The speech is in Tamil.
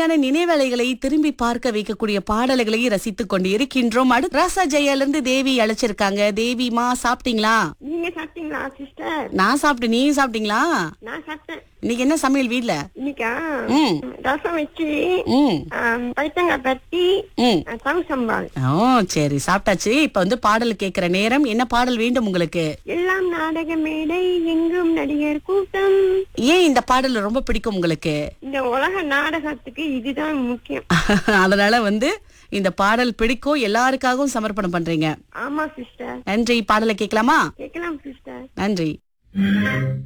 அருமையான நினைவலைகளை திரும்பி பார்க்க வைக்கக்கூடிய பாடல்களை ரசித்துக் கொண்டு இருக்கின்றோம் அடுத்து ராசா ஜெயால இருந்து தேவி அழைச்சிருக்காங்க தேவிமா சாப்பிட்டீங்களா நீங்க சாப்பிட்டீங்களா சிஸ்டர் நான் சாப்பிட்டு நீங்க சாப்பிட்டீங்களா நான் சாப்பிட்டேன் இன்னைக்கு என்ன சமையல் வீட்ல இன்னைக்கா ம். ரசம் வச்சு ம் ஆம், பைத்தங்காய் பத்தி ம் தவு சம்பால் ஓ சரி சாப்பிட்டாச்சு இப்ப வந்து பாடல் கேட்கிற நேரம் என்ன பாடல் வேண்டும் உங்களுக்கு எல்லாம் நாடக மேடை எங்கும் நடிகர் கூட்டம் ஏன் இந்த பாடல் ரொம்ப பிடிக்கும் உங்களுக்கு இந்த உலக நாடகத்துக்கு இதுதான் முக்கியம் அதனால வந்து இந்த பாடல் பிடிக்கும் எல்லாருக்காகவும் சமர்ப்பணம் பண்றீங்க ஆமா சிஸ்டர் நன்றி பாடலை கேட்கலாமா கேட்கலாம் சிஸ்டர் நன்றி